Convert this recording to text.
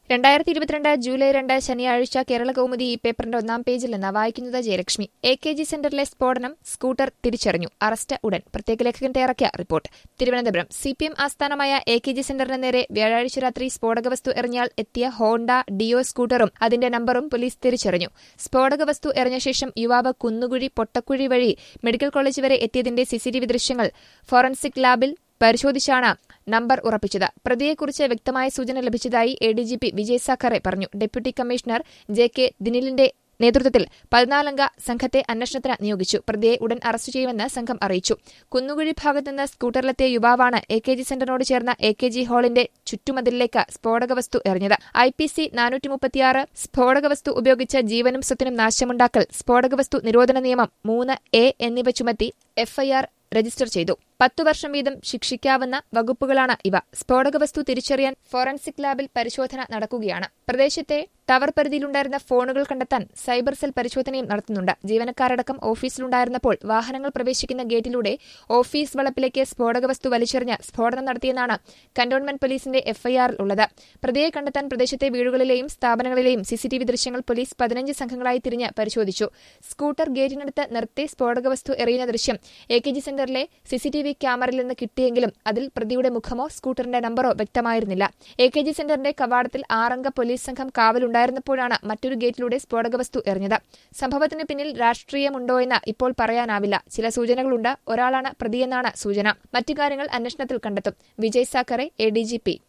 രണ്ടായിരത്തി ഇരുപത്തിരണ്ട് ജൂലൈ രണ്ട് ശനിയാഴ്ച കേരള കൗമുദി ഈ പേപ്പറിന്റെ ഒന്നാം പേജിൽ നിന്ന് വായിക്കുന്നത് ജയലക്ഷ്മി എ കെ ജി സെന്ററിലെ സ്ഫോടനം സ്കൂട്ടർ തിരിച്ചറിഞ്ഞു അറസ്റ്റ് ഉടൻ പ്രത്യേക ലേഖകൻ തയ്യാറാക്കിയ report Thiruvananthapuram C P M ആസ്ഥാനമായ എ കെ ജി സെന്ററിന് നേരെ വ്യാഴാഴ്ച രാത്രി സ്ഫോടക വസ്തു എറിഞ്ഞാൽ എത്തിയ ഹോണ്ട ഡിയോ സ്കൂട്ടറും അതിന്റെ നമ്പറും പോലീസ് തിരിച്ചറിഞ്ഞു സ്ഫോടക വസ്തു എറിഞ്ഞ ശേഷം യുവാവ് കുന്നുകുഴി പൊട്ടക്കുഴി വഴി മെഡിക്കൽ കോളേജ് വരെ എത്തിയതിന്റെ സിസിടിവി ദൃശ്യങ്ങൾ ഫോറൻസിക് ലാബിൽ പരിശോധിച്ചാണ് നമ്പർ ഉറപ്പിച്ചത് പ്രതിയെക്കുറിച്ച് വ്യക്തമായ സൂചന ലഭിച്ചതായി A D G P Vijay Sakhare പറഞ്ഞു ഡെപ്യൂട്ടി കമ്മീഷണർ ജെ കെ ദിനിലിന്റെ നേതൃത്വത്തിൽ പതിനാലംഗ സംഘത്തെ അന്വേഷണത്തിന് നിയോഗിച്ചു പ്രതിയെ ഉടൻ അറസ്റ്റ് ചെയ്യുമെന്ന് സംഘം അറിയിച്ചു കുന്നുകുഴി ഭാഗത്തുനിന്ന് സ്കൂട്ടറിലെത്തിയ യുവാവാണ് എ കെ ജി സെന്ററിനോട് ചേർന്ന എ കെ ജി ഹാളിന്റെ ചുറ്റുമതിലിലേക്ക് സ്ഫോടക വസ്തു എറിഞ്ഞത് ഐ പി സി നാനൂറ്റി മുപ്പത്തിയാറ് സ്ഫോടക വസ്തു ഉപയോഗിച്ച് ജീവനും സ്വത്തിനും നാശമുണ്ടാക്കൽ സ്ഫോടക വസ്തു നിരോധന നിയമം മൂന്ന് എ എന്നിവ ചുമത്തി എഫ്ഐആർ രജിസ്റ്റർ ചെയ്തു പത്തു വർഷം വീതം ശിക്ഷിക്കാവുന്ന വകുപ്പുകളാണ് ഇവ സ്ഫോടക വസ്തു തിരിച്ചറിയാൻ ഫോറൻസിക് ലാബിൽ പരിശോധന നടക്കുകയാണ് പ്രദേശത്തെ ടവർ പരിധിയിലുണ്ടായിരുന്ന ഫോണുകൾ കണ്ടെത്താൻ സൈബർ സെൽ പരിശോധനയും നടത്തുന്നുണ്ട് ജീവനക്കാരടക്കം ഓഫീസിലുണ്ടായിരുന്നപ്പോൾ വാഹനങ്ങൾ പ്രവേശിക്കുന്ന ഗേറ്റിലൂടെ ഓഫീസ് വളപ്പിലേക്ക് സ്ഫോടക വസ്തു വലിച്ചെറിഞ്ഞ് സ്ഫോടനം നടത്തിയെന്നാണ് കന്റോൺമെന്റ് പോലീസിന്റെ എഫ്ഐആറിൽ ഉള്ളത് പ്രതിയെ കണ്ടെത്താൻ പ്രദേശത്തെ വീടുകളിലെയും സ്ഥാപനങ്ങളിലെയും സിസിടിവി ദൃശ്യങ്ങൾ പോലീസ് പതിനഞ്ച് സംഘങ്ങളായി തിരിഞ്ഞ് പരിശോധിച്ചു സ്കൂട്ടർ ഗേറ്റിനടുത്ത് നിർത്തി സ്ഫോടക വസ്തു എറിയുന്ന ദൃശ്യം എ കെ ജി സെന്ററിലെ സിസിടിവി ക്യാമറയിൽ നിന്ന് കിട്ടിയെങ്കിലും അതിൽ പ്രതിയുടെ മുഖമോ സ്കൂട്ടറിന്റെ നമ്പറോ വ്യക്തമായിരുന്നില്ല എ കെ ജി സെന്ററിന്റെ കവാടത്തിൽ ആറംഗ പോലീസ് സംഘം കാവലുണ്ടായിരുന്നപ്പോഴാണ് മറ്റൊരു ഗേറ്റിലൂടെ സ്ഫോടക വസ്തു എറിഞ്ഞത് സംഭവത്തിന് പിന്നിൽ രാഷ്ട്രീയമുണ്ടോയെന്ന് ഇപ്പോൾ പറയാനാവില്ല ചില സൂചനകളുണ്ട് ഒരാളാണ് പ്രതിയെന്നാണ് സൂചന മറ്റു കാര്യങ്ങൾ അന്വേഷണത്തിൽ കണ്ടെത്തും Vijay Sakhare A D G P